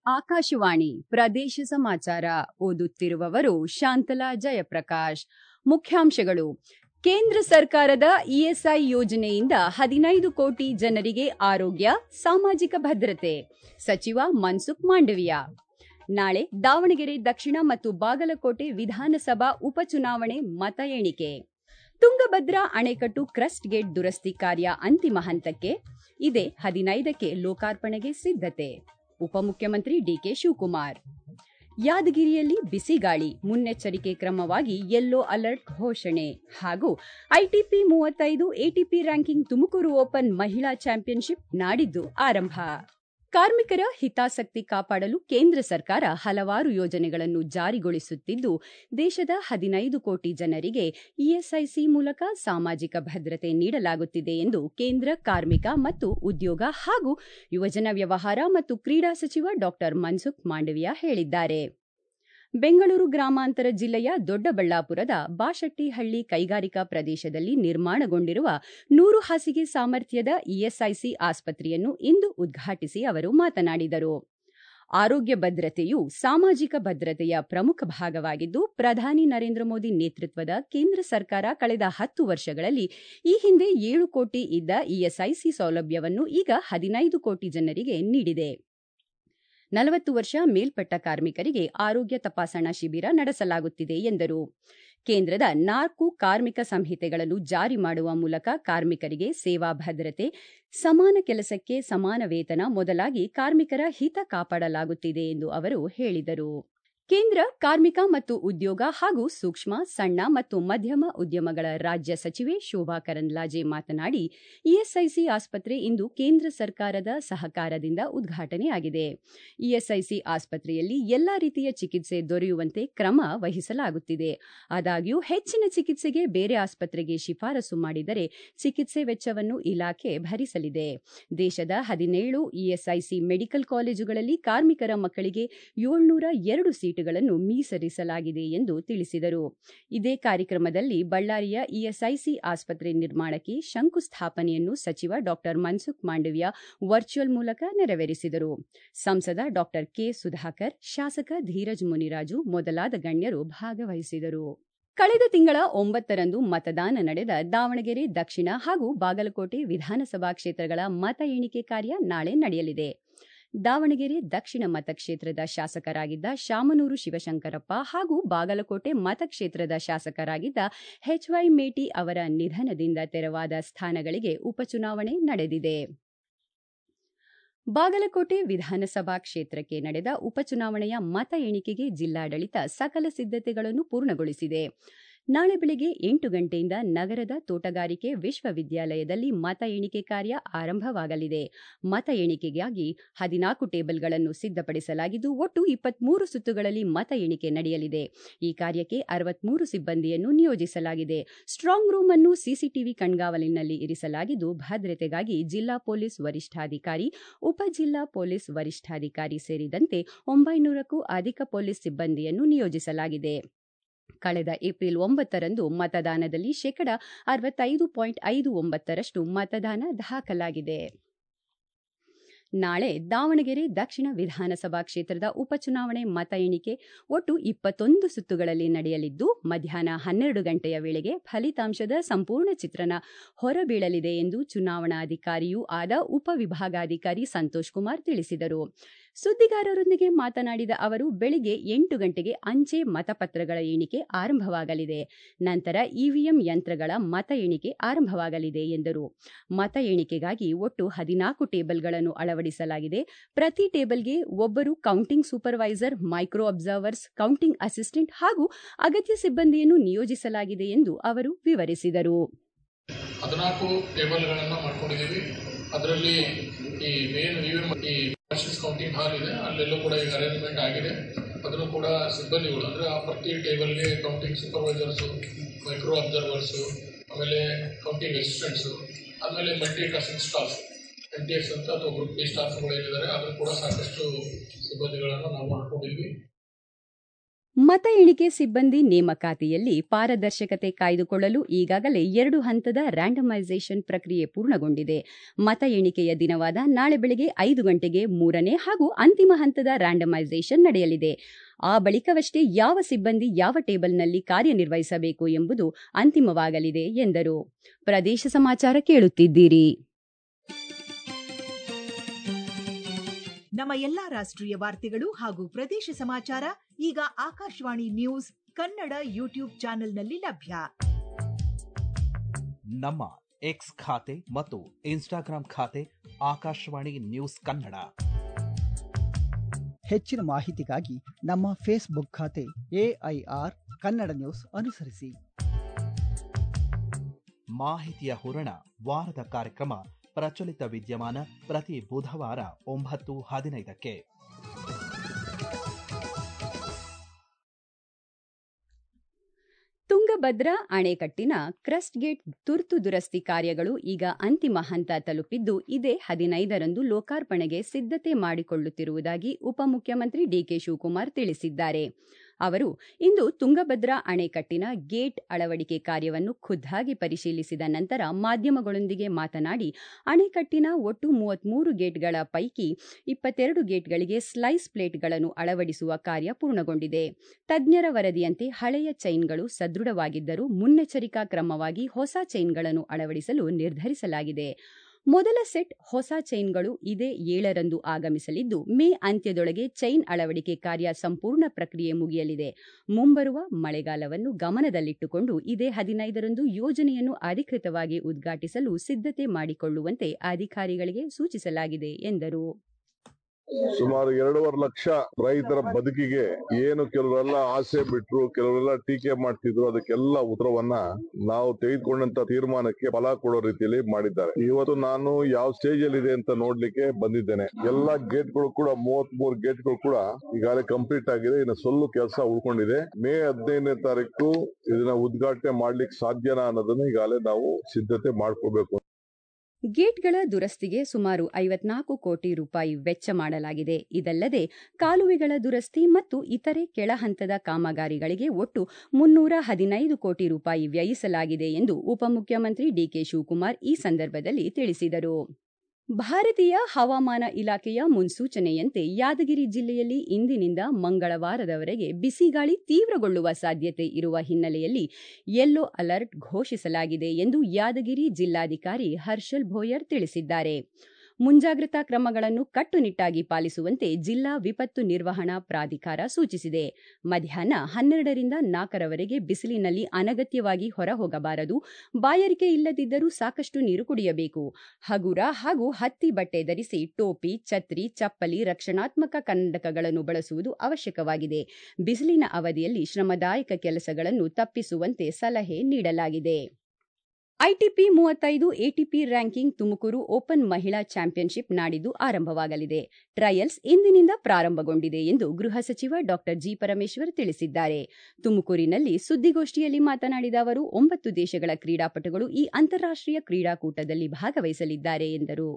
ಆಕಾಶವಾಣಿ ಪ್ರದೇಶ ಸಮಾಚಾರ ಓದುತ್ತಿರುವವರು ಶಾಂತಲಾ ಜಯಪ್ರಕಾಶ್ ಮುಖ್ಯಾಂಶಗಳು ಕೇಂದ್ರ ಸರ್ಕಾರದ ಇಎಸ್ಐ ಯೋಜನೆಯಿಂದ ಹದಿನೈದು ಕೋಟಿ ಜನರಿಗೆ ಆರೋಗ್ಯ ಸಾಮಾಜಿಕ ಭದ್ರತೆ ಸಚಿವ ಮನ್ಸುಖ್ ಮಾಂಡವಿಯ ನಾಳೆ ದಾವಣಗೆರೆ ದಕ್ಷಿಣ ಮತ್ತು ಬಾಗಲಕೋಟೆ ವಿಧಾನಸಭಾ ಉಪಚುನಾವಣೆ ಮತ ಎಣಿಕೆ ತುಂಗಭದ್ರಾ ಅಣೆಕಟ್ಟು ಕ್ರಸ್ಟ್ ಗೇಟ್ ದುರಸ್ತಿ ಕಾರ್ಯ ಅಂತಿಮ ಹಂತಕ್ಕೆ ಇದೇ ಹದಿನೈದಕ್ಕೆ ಲೋಕಾರ್ಪಣೆಗೆ ಸಿದ್ಧತೆ ಉಪಮುಖ್ಯಮಂತ್ರಿ ಡಿಕೆ ಶಿವಕುಮಾರ್ ಯಾದಗಿರಿಯಲ್ಲಿ ಬಿಸಿಗಾಳಿ ಮುನ್ನೆಚ್ಚರಿಕೆ ಕ್ರಮವಾಗಿ ಯೆಲ್ಲೋ ಅಲರ್ಟ್ ಘೋಷಣೆ ಹಾಗೂ ಐಟಿಪಿ ಮೂವತ್ತೈದು ಎಟಿಪಿ ರ್ಯಾಂಕಿಂಗ್ ತುಮಕೂರು ಓಪನ್ ಮಹಿಳಾ ಚಾಂಪಿಯನ್ಶಿಪ್ ನಾಡಿದ್ದು ಆರಂಭ ಕಾರ್ಮಿಕರ ಹಿತಾಸಕ್ತಿ ಕಾಪಾಡಲು ಕೇಂದ್ರ ಸರ್ಕಾರ ಹಲವಾರು ಯೋಜನೆಗಳನ್ನು ಜಾರಿಗೊಳಿಸುತ್ತಿದ್ದು ದೇಶದ ಹದಿನೈದು ಕೋಟಿ ಜನರಿಗೆ ಇಎಸ್ಐಸಿ ಮೂಲಕ ಸಾಮಾಜಿಕ ಭದ್ರತೆ ನೀಡಲಾಗುತ್ತಿದೆ ಎಂದು ಕೇಂದ್ರ ಕಾರ್ಮಿಕ ಮತ್ತು ಉದ್ಯೋಗ ಹಾಗೂ ಯುವಜನ ವ್ಯವಹಾರ ಮತ್ತು ಕ್ರೀಡಾ ಸಚಿವ ಡಾ ಮನ್ಸುಖ್ ಮಾಂಡವಿಯಾ ಹೇಳಿದ್ದಾರೆ ಬೆಂಗಳೂರು ಗ್ರಾಮಾಂತರ ಜಿಲ್ಲೆಯ ದೊಡ್ಡಬಳ್ಳಾಪುರದ ಬಾಶೆಟ್ಟಿಹಳ್ಳಿ ಕೈಗಾರಿಕಾ ಪ್ರದೇಶದಲ್ಲಿ ನಿರ್ಮಾಣಗೊಂಡಿರುವ ನೂರು ಹಾಸಿಗೆ ಸಾಮರ್ಥ್ಯದ ಇಎಸ್ಐಸಿ ಆಸ್ಪತ್ರೆಯನ್ನು ಇಂದು ಉದ್ಘಾಟಿಸಿ ಅವರು ಮಾತನಾಡಿದರು ಆರೋಗ್ಯ ಭದ್ರತೆಯು ಸಾಮಾಜಿಕ ಭದ್ರತೆಯ ಪ್ರಮುಖ ಭಾಗವಾಗಿದ್ದು ಪ್ರಧಾನಿ ನರೇಂದ್ರ ಮೋದಿ ನೇತೃತ್ವದ ಕೇಂದ್ರ ಸರ್ಕಾರ ಕಳೆದ ಹತ್ತು ವರ್ಷಗಳಲ್ಲಿ ಈ ಹಿಂದೆ ಏಳು ಕೋಟಿ ಇದ್ದ ಇಎಸ್ಐಸಿ ಸೌಲಭ್ಯವನ್ನು ಈಗ ಹದಿನೈದು ಕೋಟಿ ಜನರಿಗೆ ನೀಡಿದೆ ನಲವತ್ತು ವರ್ಷ ಮೇಲ್ಪಟ್ಟ ಕಾರ್ಮಿಕರಿಗೆ ಆರೋಗ್ಯ ತಪಾಸಣಾ ಶಿಬಿರ ನಡೆಸಲಾಗುತ್ತಿದೆ ಎಂದರು ಕೇಂದ್ರದ ನಾಲ್ಕು ಕಾರ್ಮಿಕ ಸಂಹಿತೆಗಳನ್ನು ಜಾರಿ ಮಾಡುವ ಮೂಲಕ ಕಾರ್ಮಿಕರಿಗೆ ಸೇವಾ ಭದ್ರತೆ ಸಮಾನ ಕೆಲಸಕ್ಕೆ ಸಮಾನ ವೇತನ ಮೊದಲಾಗಿ ಕಾರ್ಮಿಕರ ಹಿತ ಕಾಪಾಡಲಾಗುತ್ತಿದೆ ಎಂದು ಅವರು ಹೇಳಿದರು ಕೇಂದ್ರ ಕಾರ್ಮಿಕ ಮತ್ತು ಉದ್ಯೋಗ ಹಾಗೂ ಸೂಕ್ಷ್ಮ ಸಣ್ಣ ಮತ್ತು ಮಧ್ಯಮ ಉದ್ಯಮಗಳ ರಾಜ್ಯ ಸಚಿವೆ ಶೋಭಾ ಕರಂದ್ಲಾಜೆ ಮಾತನಾಡಿ ಇಎಸ್ಐಸಿ ಆಸ್ಪತ್ರೆ ಇಂದು ಕೇಂದ್ರ ಸರ್ಕಾರದ ಸಹಕಾರದಿಂದ ಉದ್ಘಾಟನೆಯಾಗಿದೆ ಇಎಸ್ಐಸಿ ಆಸ್ಪತ್ರೆಯಲ್ಲಿ ಎಲ್ಲಾ ರೀತಿಯ ಚಿಕಿತ್ಸೆ ದೊರೆಯುವಂತೆ ಕ್ರಮ ವಹಿಸಲಾಗುತ್ತಿದೆ ಆದಾಗ್ಯೂ ಹೆಚ್ಚಿನ ಚಿಕಿತ್ಸೆಗೆ ಬೇರೆ ಆಸ್ಪತ್ರೆಗೆ ಶಿಫಾರಸು ಮಾಡಿದರೆ ಚಿಕಿತ್ಸೆ ವೆಚ್ಚವನ್ನು ಇಲಾಖೆ ಭರಿಸಲಿದೆ ದೇಶದ ಹದಿನೇಳು ಇಎಸ್ಐಸಿ ಮೆಡಿಕಲ್ ಕಾಲೇಜುಗಳಲ್ಲಿ ಕಾರ್ಮಿಕರ ಮಕ್ಕಳಿಗೆ ಏಳ್ನೂರ ಎರಡು ಸೀಟ್ ಗಳನ್ನು ಮೀಸಲಿಸಲಾಗಿದೆ ಎಂದು ತಿಳಿಸಿದರು ಇದೇ ಕಾರ್ಯಕ್ರಮದಲ್ಲಿ ಬಳ್ಳಾರಿಯ ಇಎಸ್ಐಸಿ ಆಸ್ಪತ್ರೆ ನಿರ್ಮಾಣಕ್ಕೆ ಶಂಕುಸ್ಥಾಪನೆಯನ್ನು ಸಚಿವ ಡಾ ಮನ್ಸುಖ್ ಮಾಂಡವಿಯಾ ವರ್ಚುವಲ್ ಮೂಲಕ ನೆರವೇರಿಸಿದರು ಸಂಸದ ಡಾ ಕೆ ಸುಧಾಕರ್ ಶಾಸಕ ಧೀರಜ್ ಮುನಿರಾಜು ಮೊದಲಾದ ಗಣ್ಯರು ಭಾಗವಹಿಸಿದರು ಕಳೆದ ತಿಂಗಳ ಒಂಬತ್ತರಂದು ಮತದಾನ ನಡೆದ ದಾವಣಗೆರೆ ದಕ್ಷಿಣ ಹಾಗೂ ಬಾಗಲಕೋಟೆ ವಿಧಾನಸಭಾ ಕ್ಷೇತ್ರಗಳ ಮತ ಎಣಿಕೆ ಕಾರ್ಯ ನಾಳೆ ನಡೆಯಲಿದೆ ದಾವಣಗೆರೆ ದಕ್ಷಿಣ ಮತಕ್ಷೇತ್ರದ ಶಾಸಕರಾಗಿದ್ದ ಶಾಮನೂರು ಶಿವಶಂಕರಪ್ಪ ಹಾಗೂ ಬಾಗಲಕೋಟೆ ಮತಕ್ಷೇತ್ರದ ಶಾಸಕರಾಗಿದ್ದ ಎಚ್ವೈ ಮೇಟಿ ಅವರ ನಿಧನದಿಂದ ತೆರವಾದ ಸ್ಥಾನಗಳಿಗೆ ಉಪಚುನಾವಣೆ ನಡೆದಿದೆ ಬಾಗಲಕೋಟೆ ವಿಧಾನಸಭಾ ಕ್ಷೇತ್ರಕ್ಕೆ ನಡೆದ ಉಪಚುನಾವಣೆಯ ಮತ ಎಣಿಕೆಗೆ ಜಿಲ್ಲಾಡಳಿತ ಸಕಲ ಸಿದ್ಧತೆಗಳನ್ನು ಪೂರ್ಣಗೊಳಿಸಿದೆ ನಾಳೆ ಬೆಳಗ್ಗೆ ಎಂಟು ಗಂಟೆಯಿಂದ ನಗರದ ತೋಟಗಾರಿಕೆ ವಿಶ್ವವಿದ್ಯಾಲಯದಲ್ಲಿ ಮತ ಎಣಿಕೆ ಕಾರ್ಯ ಆರಂಭವಾಗಲಿದೆ ಮತ ಎಣಿಕೆಗಾಗಿ ಹದಿನಾಲ್ಕು ಟೇಬಲ್ಗಳನ್ನು ಸಿದ್ಧಪಡಿಸಲಾಗಿದ್ದು ಒಟ್ಟು ಇಪ್ಪತ್ಮೂರು ಸುತ್ತುಗಳಲ್ಲಿ ಮತ ಎಣಿಕೆ ನಡೆಯಲಿದೆ ಈ ಕಾರ್ಯಕ್ಕೆ ಅರವತ್ಮೂರು ಸಿಬ್ಬಂದಿಯನ್ನು ನಿಯೋಜಿಸಲಾಗಿದೆ ಸ್ಟ್ರಾಂಗ್ ರೂಮ್ ಅನ್ನು ಸಿಸಿಟಿವಿ ಕಣ್ಗಾವಲಿನಲ್ಲಿ ಇರಿಸಲಾಗಿದ್ದು ಭದ್ರತೆಗಾಗಿ ಜಿಲ್ಲಾ ಪೊಲೀಸ್ ವರಿಷ್ಠಾಧಿಕಾರಿ ಉಪ ಜಿಲ್ಲಾ ಪೊಲೀಸ್ ವರಿಷ್ಠಾಧಿಕಾರಿ ಸೇರಿದಂತೆ ಒಂಬೈನೂರಕ್ಕೂ ಅಧಿಕ ಪೊಲೀಸ್ ಸಿಬ್ಬಂದಿಯನ್ನು ನಿಯೋಜಿಸಲಾಗಿದೆ ಕಳೆದ ಏಪ್ರಿಲ್ ಒಂಬತ್ತರಂದು ಮತದಾನದಲ್ಲಿ ಶೇಕಡ ಅರವತ್ತೈದು ಪಾಯಿಂಟ್ ಐದು ಒಂಬತ್ತರಷ್ಟು ಮತದಾನ ದಾಖಲಾಗಿದೆ ನಾಳೆ ದಾವಣಗೆರೆ ದಕ್ಷಿಣ ವಿಧಾನಸಭಾ ಕ್ಷೇತ್ರದ ಉಪಚುನಾವಣೆ ಮತ ಎಣಿಕೆ ಒಟ್ಟು ಇಪ್ಪತ್ತೊಂದು ಸುತ್ತುಗಳಲ್ಲಿ ನಡೆಯಲಿದ್ದು ಮಧ್ಯಾಹ್ನ ಹನ್ನೆರಡು ಗಂಟೆಯ ವೇಳೆಗೆ ಫಲಿತಾಂಶದ ಸಂಪೂರ್ಣ ಚಿತ್ರಣ ಹೊರಬೀಳಲಿದೆ ಎಂದು ಚುನಾವಣಾಧಿಕಾರಿಯೂ ಆದ ಉಪವಿಭಾಗಾಧಿಕಾರಿ ಸಂತೋಷ್ ಕುಮಾರ್ ತಿಳಿಸಿದರು ಸುದ್ದಿಗಾರರೊಂದಿಗೆ ಮಾತನಾಡಿದ ಅವರು ಬೆಳಗ್ಗೆ ಎಂಟು ಗಂಟೆಗೆ ಅಂಚೆ ಮತಪತ್ರಗಳ ಎಣಿಕೆ ಆರಂಭವಾಗಲಿದೆ ನಂತರ ಇವಿಎಂ ಯಂತ್ರಗಳ ಮತ ಎಣಿಕೆ ಆರಂಭವಾಗಲಿದೆ ಎಂದರು ಮತ ಎಣಿಕೆಗಾಗಿ ಒಟ್ಟು ಹದಿನಾಲ್ಕು ಟೇಬಲ್ಗಳನ್ನು ಅಳವಡಿಸಲಾಗಿದೆ ಪ್ರತಿ ಟೇಬಲ್ಗೆ ಒಬ್ಬರು counting supervisor micro observers counting assistant ಹಾಗೂ ಅಗತ್ಯ ಸಿಬ್ಬಂದಿಯನ್ನು ನಿಯೋಜಿಸಲಾಗಿದೆ ಎಂದು ಅವರು ವಿವರಿಸಿದರು ಹದಿನಾಲ್ಕು ಟೇಬಲ್ಗಳನ್ನ ಮಾಡ್ಕೊಂಡಿದ್ದೀವಿ ಅದರಲ್ಲಿ ಈ ಮೇನ್ ಈ ನ್ಯಾಷನಲ್ ಕೌಂಟಿಂಗ್ ಹಾಲ್ ಇದೆ ಅಲ್ಲೆಲ್ಲೂ ಕೂಡ ಈಗ ಅರೇಂಜ್ಮೆಂಟ್ ಆಗಿದೆ ಅದನ್ನು ಕೂಡ ಸಿಬ್ಬಂದಿಗಳು ಅಂದರೆ ಆ ಪ್ರತಿ ಟೇಬಲ್ಗೆ ಕೌಂಟಿಂಗ್ ಸೂಪರ್ವೈಸರ್ಸು ಮೈಕ್ರೋ ಅಬ್ಸರ್ವರ್ಸು ಆಮೇಲೆ ಕೌಂಟಿಂಗ್ ಅಸಿಸ್ಟೆಂಟ್ಸು ಆಮೇಲೆ multi tasking staff N T S ಅಂತ ಅಥವಾ ಗ್ರೂಪ್ ಡಿ ಸ್ಟಾಫ್ಗಳು ಏನಿದ್ದಾರೆ ಅದನ್ನು ಕೂಡ ಸಾಕಷ್ಟು ಸಿಬ್ಬಂದಿಗಳನ್ನು ನಾವು ಮಾಡ್ಕೊಂಡಿದ್ವಿ ಮತ ಎಣಿಕೆ ಸಿಬ್ಬಂದಿ ನೇಮಕಾತಿಯಲ್ಲಿ ಪಾರದರ್ಶಕತೆ ಕಾಯ್ದುಕೊಳ್ಳಲು ಈಗಾಗಲೇ ಎರಡು ಹಂತದ ರ್ಯಾಂಡಮೈಸೇಷನ್ ಪ್ರಕ್ರಿಯೆ ಪೂರ್ಣಗೊಂಡಿದೆ ಮತ ಎಣಿಕೆಯ ದಿನವಾದ ನಾಳೆ ಬೆಳಗ್ಗೆ ಐದು ಗಂಟೆಗೆ ಮೂರನೇ ಹಾಗೂ ಅಂತಿಮ ಹಂತದ ರ್ಯಾಂಡಮೈಸೇಷನ್ ನಡೆಯಲಿದೆ ಆ ಬಳಿಕವಷ್ಟೇ ಯಾವ ಸಿಬ್ಬಂದಿ ಯಾವ ಟೇಬಲ್ನಲ್ಲಿ ಕಾರ್ಯನಿರ್ವಹಿಸಬೇಕು ಎಂಬುದು ಅಂತಿಮವಾಗಲಿದೆ ಎಂದರು ಪ್ರದೇಶ ಸಮಾಚಾರ ಕೇಳುತ್ತಿದ್ದೀರಿ ನಮ್ಮ ಎಲ್ಲಾ ರಾಷ್ಟ್ರೀಯ ವಾರ್ತೆಗಳು ಹಾಗೂ ಪ್ರದೇಶ ಸಮಾಚಾರ ಈಗ ಆಕಾಶವಾಣಿ ನ್ಯೂಸ್ ಕನ್ನಡ ಯೂಟ್ಯೂಬ್ ಚಾನೆಲ್ನಲ್ಲಿ ಲಭ್ಯ ನಮ್ಮ ಎಕ್ಸ್ ಖಾತೆ ಮತ್ತು ಇನ್ಸ್ಟಾಗ್ರಾಂ ಖಾತೆ ಆಕಾಶವಾಣಿ ನ್ಯೂಸ್ ಕನ್ನಡ ಹೆಚ್ಚಿನ ಮಾಹಿತಿಗಾಗಿ ನಮ್ಮ ಫೇಸ್ಬುಕ್ ಖಾತೆ ಎಐಆರ್ ಕನ್ನಡ ನ್ಯೂಸ್ ಅನುಸರಿಸಿ ಮಾಹಿತಿಯ ಹೂರಣ ವಾರದ ಕಾರ್ಯಕ್ರಮ ಪ್ರಚಲಿತ ವಿದ್ಯಮಾನ ಪ್ರತಿ ಬುಧವಾರ ಒಂಬತ್ತು ಹದಿನೈದಕ್ಕೆ ತುಂಗಭದ್ರಾ ಅಣೆಕಟ್ಟಿನ ಕ್ರಸ್ಟ್ ಗೇಟ್ ತುರ್ತು ದುರಸ್ತಿ ಕಾರ್ಯಗಳು ಈಗ ಅಂತಿಮ ಹಂತ ತಲುಪಿದ್ದು ಇದೇ ಹದಿನೈದರಂದು ಲೋಕಾರ್ಪಣೆಗೆ ಸಿದ್ಧತೆ ಮಾಡಿಕೊಳ್ಳುತ್ತಿರುವುದಾಗಿ ಉಪಮುಖ್ಯಮಂತ್ರಿ ಡಿಕೆ ಶಿವಕುಮಾರ್ ತಿಳಿಸಿದ್ದಾರೆ ಅವರು ಇಂದು ತುಂಗಭದ್ರಾ ಅಣೆಕಟ್ಟಿನ ಗೇಟ್ ಅಳವಡಿಕೆ ಕಾರ್ಯವನ್ನು ಖುದ್ದಾಗಿ ಪರಿಶೀಲಿಸಿದ ನಂತರ ಮಾಧ್ಯಮಗಳೊಂದಿಗೆ ಮಾತನಾಡಿ ಅಣೆಕಟ್ಟಿನ ಒಟ್ಟು ಮೂವತ್ಮೂರು ಗೇಟ್ಗಳ ಪೈಕಿ ಇಪ್ಪತ್ತೆರಡು ಗೇಟ್ಗಳಿಗೆ ಸ್ಲೈಸ್ ಪ್ಲೇಟ್ಗಳನ್ನು ಅಳವಡಿಸುವ ಕಾರ್ಯ ಪೂರ್ಣಗೊಂಡಿದೆ ತಜ್ಞರ ವರದಿಯಂತೆ ಹಳೆಯ ಚೈನ್ಗಳು ಸದೃಢವಾಗಿದ್ದರೂ ಮುನ್ನೆಚ್ಚರಿಕಾ ಕ್ರಮವಾಗಿ ಹೊಸ ಚೈನ್ಗಳನ್ನು ಅಳವಡಿಸಲು ನಿರ್ಧರಿಸಲಾಗಿದೆ ಮೊದಲ ಸೆಟ್ ಹೊಸ ಚೈನ್ಗಳು ಇದೇ ಏಳರಂದು ಆಗಮಿಸಲಿದ್ದು ಮೇ ಅಂತ್ಯದೊಳಗೆ ಚೈನ್ ಅಳವಡಿಕೆ ಕಾರ್ಯ ಸಂಪೂರ್ಣ ಪ್ರಕ್ರಿಯೆ ಮುಗಿಯಲಿದೆ ಮುಂಬರುವ ಮಳೆಗಾಲವನ್ನು ಗಮನದಲ್ಲಿಟ್ಟುಕೊಂಡು ಇದೇ ಹದಿನೈದರಂದು ಯೋಜನೆಯನ್ನು ಅಧಿಕೃತವಾಗಿ ಉದ್ಘಾಟಿಸಲು ಸಿದ್ಧತೆ ಮಾಡಿಕೊಳ್ಳುವಂತೆ ಅಧಿಕಾರಿಗಳಿಗೆ ಸೂಚಿಸಲಾಗಿದೆ ಎಂದರು ಸುಮಾರು ಎರಡೂವರೆ ಲಕ್ಷ ರೈತರ ಬದುಕಿಗೆ ಏನು ಕೆಲವರೆಲ್ಲ ಆಸೆ ಬಿಟ್ರು ಕೆಲವರೆಲ್ಲ ಟೀಕೆ ಮಾಡ್ತಿದ್ರು ಅದಕ್ಕೆಲ್ಲ ಉತ್ತರವನ್ನ ನಾವು ತೆಗೆದುಕೊಂಡಂತ ತೀರ್ಮಾನಕ್ಕೆ ಫಲ ಕೊಡೋ ರೀತಿಯಲ್ಲಿ ಮಾಡಿದ್ದಾರೆ ಇವತ್ತು ನಾನು ಯಾವ ಸ್ಟೇಜ್ ಅಲ್ಲಿ ಇದೆ ಅಂತ ನೋಡ್ಲಿಕ್ಕೆ ಬಂದಿದ್ದೇನೆ ಎಲ್ಲಾ ಗೇಟ್ಗಳು ಕೂಡ ಮೂವತ್ ಮೂರು ಗೇಟ್ಗಳು ಕೂಡ ಈಗಾಗಲೇ ಕಂಪ್ಲೀಟ್ ಆಗಿದೆ ಇನ್ನು ಸೊಲ್ಲು ಕೆಲಸ ಉಳ್ಕೊಂಡಿದೆ ಮೇ ಹದಿನೈದನೇ ತಾರೀಕು ಇದನ್ನ ಉದ್ಘಾಟನೆ ಮಾಡ್ಲಿಕ್ಕೆ ಸಾಧ್ಯನಾ ಅನ್ನೋದನ್ನ ಈಗಾಗಲೇ ನಾವು ಸಿದ್ಧತೆ ಮಾಡ್ಕೋಬೇಕು ಗೇಟ್ಗಳ ದುರಸ್ತಿಗೆ ಸುಮಾರು ಐವತ್ನಾಲ್ಕು ಕೋಟಿ ರೂಪಾಯಿ ವೆಚ್ಚ ಮಾಡಲಾಗಿದೆ ಇದಲ್ಲದೆ ಕಾಲುವೆಗಳ ದುರಸ್ತಿ ಮತ್ತು ಇತರೆ ಕೆಳಹಂತದ ಕಾಮಗಾರಿಗಳಿಗೆ ಒಟ್ಟು ಮುನ್ನೂರ ಹದಿನೈದು ಕೋಟಿ ರೂಪಾಯಿ ವ್ಯಯಿಸಲಾಗಿದೆ ಎಂದು ಉಪಮುಖ್ಯಮಂತ್ರಿ ಡಿಕೆ ಶಿವಕುಮಾರ್ ಈ ಸಂದರ್ಭದಲ್ಲಿ ತಿಳಿಸಿದರು ಭಾರತೀಯ ಹವಾಮಾನ ಇಲಾಖೆಯ ಮುನ್ಸೂಚನೆಯಂತೆ ಯಾದಗಿರಿ ಜಿಲ್ಲೆಯಲ್ಲಿ ಇಂದಿನಿಂದ ಮಂಗಳವಾರದವರೆಗೆ ಬಿಸಿಗಾಳಿ ತೀವ್ರಗೊಳ್ಳುವ ಸಾಧ್ಯತೆ ಇರುವ ಹಿನ್ನೆಲೆಯಲ್ಲಿ ಯೆಲ್ಲೋ ಅಲರ್ಟ್ ಘೋಷಿಸಲಾಗಿದೆ ಎಂದು ಯಾದಗಿರಿ ಜಿಲ್ಲಾಧಿಕಾರಿ ಹರ್ಷಲ್ ಭೋಯರ್ ತಿಳಿಸಿದ್ದಾರೆ ಮುಂಜಾಗ್ರತಾ ಕ್ರಮಗಳನ್ನು ಕಟ್ಟುನಿಟ್ಟಾಗಿ ಪಾಲಿಸುವಂತೆ ಜಿಲ್ಲಾ ವಿಪತ್ತು ನಿರ್ವಹಣಾ ಪ್ರಾಧಿಕಾರ ಸೂಚಿಸಿದೆ ಮಧ್ಯಾಹ್ನ ಹನ್ನೆರಡರಿಂದ ನಾಲ್ಕರವರೆಗೆ ಬಿಸಿಲಿನಲ್ಲಿ ಅನಗತ್ಯವಾಗಿ ಹೊರಹೋಗಬಾರದು ಬಾಯಾರಿಕೆ ಇಲ್ಲದಿದ್ದರೂ ಸಾಕಷ್ಟು ನೀರು ಕುಡಿಯಬೇಕು ಹಗುರ ಹಾಗೂ ಹತ್ತಿ ಬಟ್ಟೆ ಧರಿಸಿ ಟೋಪಿ ಛತ್ರಿ ಚಪ್ಪಲಿ ರಕ್ಷಣಾತ್ಮಕ ಕನ್ನಡಕಗಳನ್ನು ಬಳಸುವುದು ಅವಶ್ಯಕವಾಗಿದೆ ಬಿಸಿಲಿನ ಅವಧಿಯಲ್ಲಿ ಶ್ರಮದಾಯಕ ಕೆಲಸಗಳನ್ನು ತಪ್ಪಿಸುವಂತೆ ಸಲಹೆ ನೀಡಲಾಗಿದೆ ಐಟಿಪಿ ಮೂವತ್ತೈದು ಎಟಿಪಿ ರ್ಯಾಂಕಿಂಗ್ ತುಮಕೂರು ಓಪನ್ ಮಹಿಳಾ ಚಾಂಪಿಯನ್ಶಿಪ್ ನಾಡಿದ್ದು ಆರಂಭವಾಗಲಿದೆ ಟ್ರಯಲ್ಸ್ ಇಂದಿನಿಂದ ಪ್ರಾರಂಭಗೊಂಡಿದೆ ಎಂದು ಗೃಹ ಸಚಿವ ಡಾ ಜಿ ಪರಮೇಶ್ವರ್ ತಿಳಿಸಿದ್ದಾರೆ ತುಮಕೂರಿನಲ್ಲಿ ಸುದ್ದಿಗೋಷ್ಠಿಯಲ್ಲಿ ಮಾತನಾಡಿದ ಅವರು ಒಂಬತ್ತು ದೇಶಗಳ ಕ್ರೀಡಾಪಟುಗಳು ಈ ಅಂತಾರಾಷ್ಟ್ರೀಯ ಕ್ರೀಡಾಕೂಟದಲ್ಲಿ ಭಾಗವಹಿಸಲಿದ್ದಾರೆ ಎಂದರು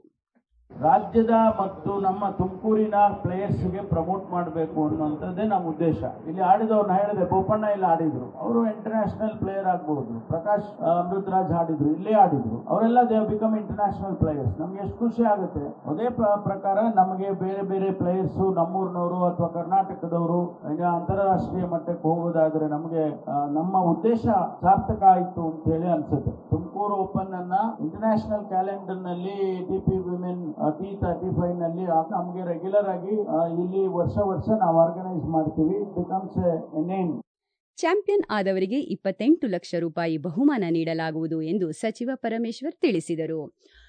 ರಾಜ್ಯದ ಮತ್ತು ನಮ್ಮ ತುಮಕೂರಿನ ಪ್ಲೇಯರ್ಸ್ಗೆ ಪ್ರಮೋಟ್ ಮಾಡಬೇಕು ಅನ್ನುವಂಥದ್ದೇ ನಮ್ಮ ಉದ್ದೇಶ ಇಲ್ಲಿ ಆಡಿದವ್ರು ನಾ ಹೇಳಿದೆ ಬೋಪಣ್ಣ ಇಲ್ಲಿ ಆಡಿದ್ರು ಅವರು ಇಂಟರ್ನ್ಯಾಷನಲ್ ಪ್ಲೇಯರ್ ಆಗ್ಬಹುದು ಪ್ರಕಾಶ್ ಆ, ಅಮೃತರಾಜ್ ಆಡಿದ್ರು ಇಲ್ಲೇ ಆಡಿದ್ರು ಅವರೆಲ್ಲ ದೇ ಬಿಕಮ್ ಇಂಟರ್ನ್ಯಾಷನಲ್ ಪ್ಲೇಯರ್ಸ್ ನಮ್ಗೆ ಎಷ್ಟು ಖುಷಿ ಆಗುತ್ತೆ ಅದೇ ಪ್ರ- ಪ್ರಕಾರ ನಮಗೆ ಬೇರೆ ಬೇರೆ ಪ್ಲೇಯರ್ಸ್ ನಮ್ಮೂರಿನವರು ಅಥವಾ ಕರ್ನಾಟಕದವರು ಈಗ ಅಂತಾರಾಷ್ಟ್ರೀಯ ಮಟ್ಟಕ್ಕೆ ಹೋಗೋದಾದ್ರೆ ನಮಗೆ ಆ, ನಮ್ಮ ಉದ್ದೇಶ ಸಾರ್ಥಕ ಆಯಿತು ಅಂತ ಹೇಳಿ ಅನ್ಸುತ್ತೆ ತುಮಕೂರು ಓಪನ್ ಅನ್ನ ಇಂಟರ್ನ್ಯಾಷನಲ್ ಕ್ಯಾಲೆಂಡರ್ ನಲ್ಲಿ D P women T thirty five ನಲ್ಲಿ ಆ- ನಮ್ಗೆ ರೆಗ್ಯುಲರ್ ಆಗಿ ಆ, ಇಲ್ಲಿ ವರ್ಷ ವರ್ಷ ನಾವು ಆರ್ಗನೈಸ್ ಮಾಡ್ತೀವಿ ಬಿಕಮ್ಸ್ ಎ ನೇಮ್ ಚಾಂಪಿಯನ್ ಆದವರಿಗೆ ಇಪ್ಪತ್ತೆಂಟು ಲಕ್ಷ ರೂಪಾಯಿ ಬಹುಮಾನ ನೀಡಲಾಗುವುದು ಎಂದು ಸಚಿವ ಪರಮೇಶ್ವರ್ ತಿಳಿಸಿದರು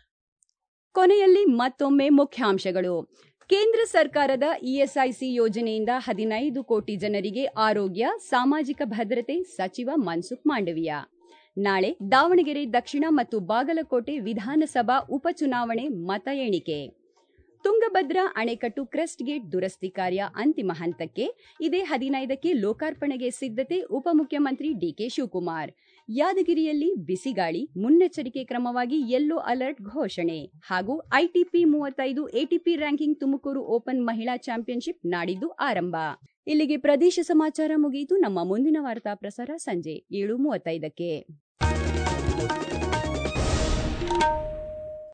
ಕೊನೆಯಲ್ಲಿ ಮತ್ತೊಮ್ಮೆ ಮುಖ್ಯಾಂಶಗಳು ಕೇಂದ್ರ ಸರ್ಕಾರದ ಇಎಸ್ಐಸಿ ಯೋಜನೆಯಿಂದ ಹದಿನೈದು ಕೋಟಿ ಜನರಿಗೆ ಆರೋಗ್ಯ ಸಾಮಾಜಿಕ ಭದ್ರತೆ ಸಚಿವ ಮನ್ಸುಖ್ ಮಾಂಡವಿಯಾ ನಾಳೆ ದಾವಣಗೆರೆ ದಕ್ಷಿಣ ಮತ್ತು ಬಾಗಲಕೋಟೆ ವಿಧಾನಸಭಾ ಉಪಚುನಾವಣೆ ಮತ ಎಣಿಕೆ ತುಂಗಭದ್ರಾ ಅಣೆಕಟ್ಟು ಕ್ರೆಸ್ಟ್ ಗೇಟ್ ದುರಸ್ತಿ ಕಾರ್ಯ ಅಂತಿಮ ಹಂತಕ್ಕೆ ಇದೇ ಹದಿನೈದಕ್ಕೆ ಲೋಕಾರ್ಪಣೆಗೆ ಸಿದ್ಧತೆ ಉಪಮುಖ್ಯಮಂತ್ರಿ ಡಿಕೆ ಶಿವಕುಮಾರ್ ಯಾದಗಿರಿಯಲ್ಲಿ ಬಿಸಿಗಾಳಿ ಮುನ್ನೆಚ್ಚರಿಕೆ ಕ್ರಮವಾಗಿ ಯೆಲ್ಲೋ ಅಲರ್ಟ್ ಘೋಷಣೆ ಹಾಗೂ ಐಟಿಪಿ ಮೂವತ್ತೈದು ಎಟಿಪಿ ರ್ಯಾಂಕಿಂಗ್ ತುಮಕೂರು ಓಪನ್ ಮಹಿಳಾ ಚಾಂಪಿಯನ್ಶಿಪ್ ನಾಡಿದ್ದು ಆರಂಭ ಇಲ್ಲಿಗೆ ಪ್ರದೇಶ ಸಮಾಚಾರ ಮುಗಿಯಿತು ನಮ್ಮ ಮುಂದಿನ ವಾರ್ತಾ ಪ್ರಸಾರ ಸಂಜೆ ಏಳು ಮೂವತ್ತೈದಕ್ಕೆ